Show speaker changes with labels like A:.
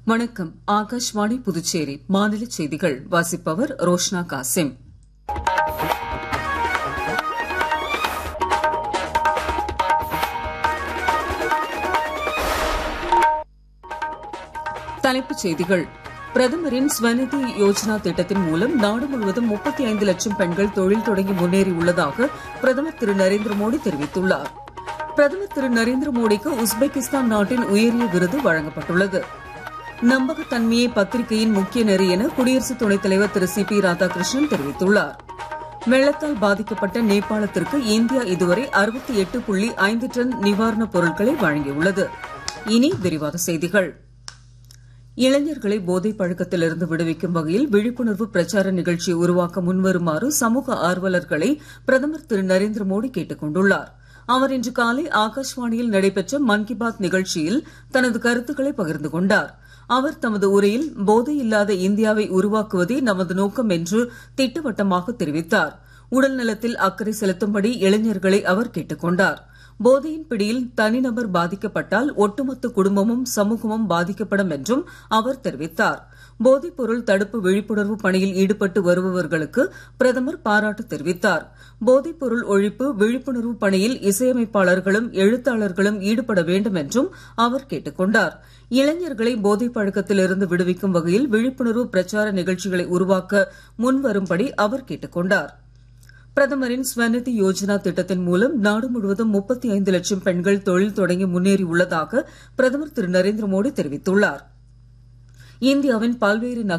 A: வணக்கம் ஆகாஷ்வாணி புதுச்சேரி மாநில செய்திகள் வாசிப்பவர் ரோஷ்னா காசிம் தலைப்புச் செய்திகள் பிரதமரின் ஸ்வநிதி யோஜனா திட்டத்தின் மூலம் நாடு முழுவதும் முப்பத்தி ஐந்து லட்சம் பெண்கள் தொழில் தொடங்கி முன்னேறி உள்ளதாக பிரதமர் திரு நரேந்திர மோடி தெரிவித்துள்ளார் பிரதமர் திரு நரேந்திர மோடிக்கு உஸ்பெகிஸ்தான் நாட்டின் உயரிய விருது வழங்கப்பட்டுள்ளது நம்பகத்தன்மையே பத்திரிகையின் முக்கிய நெறி என குடியரசு துணைத் தலைவர் திரு சி பி ராதாகிருஷ்ணன் தெரிவித்துள்ளார் வெள்ளத்தால் பாதிக்கப்பட்ட நேபாளத்திற்கு இந்தியா இதுவரை அறுபத்தி எட்டு புள்ளி ஐந்து டன் நிவாரணப் பொருட்களை வழங்கியுள்ளது இனி விரிவான செய்திகள் இளைஞர்களை போதைப் பழக்கத்திலிருந்து விடுவிக்கும் வகையில் விழிப்புணர்வு பிரச்சார நிகழ்ச்சியை உருவாக்க முன்வருமாறு சமூக ஆர்வலர்களை பிரதமர் திரு நரேந்திர மோடி கேட்டுக் கொண்டுள்ளார் அவர் இன்று காலை ஆகாஷ்வாணியில் நடைபெற்ற மன் கி பாத் நிகழ்ச்சியில் தனது கருத்துக்களை பகிர்ந்து கொண்டார் அவர் தமது உரையில் போதை இல்லாத இந்தியாவை உருவாக்குவதே நமது நோக்கம் என்று திட்டவட்டமாக தெரிவித்தார் உடல் நலத்தில் அக்கறை செலுத்தும்படி இளைஞர்களை அவர் கேட்டுக் கொண்டார் போதையின் பிடியில் தனிநபர் பாதிக்கப்பட்டால் ஒட்டுமொத்த குடும்பமும் சமூகமும் பாதிக்கப்படும் என்றும் அவர் தெரிவித்தார் போதைப் பொருள் தடுப்பு விழிப்புணர்வு பணியில் ஈடுபட்டு வருபவர்களுக்கு பிரதமர் பாராட்டு தெரிவித்தார் போதைப் பொருள் ஒழிப்பு விழிப்புணர்வு பணியில் இசையமைப்பாளர்களும் எழுத்தாளர்களும் ஈடுபட வேண்டும் என்றும் அவர் கேட்டுக் கொண்டார் இளைஞர்களை போதைப் பழக்கத்திலிருந்து விடுவிக்கும் வகையில் விழிப்புணர்வு பிரச்சார நிகழ்ச்சிகளை உருவாக்க முன்வரும்படி அவர் கேட்டுக் கொண்டார் பிரதமரின் ஸ்வநிதி யோஜனா திட்டத்தின் மூலம் நாடு முழுவதும் முப்பத்தி ஐந்து லட்சம் பெண்கள் தொழில் தொடங்கி முன்னேறி உள்ளதாக பிரதமர் திரு நரேந்திர மோடி தெரிவித்துள்ளார் இந்தியாவின் பல்வேறு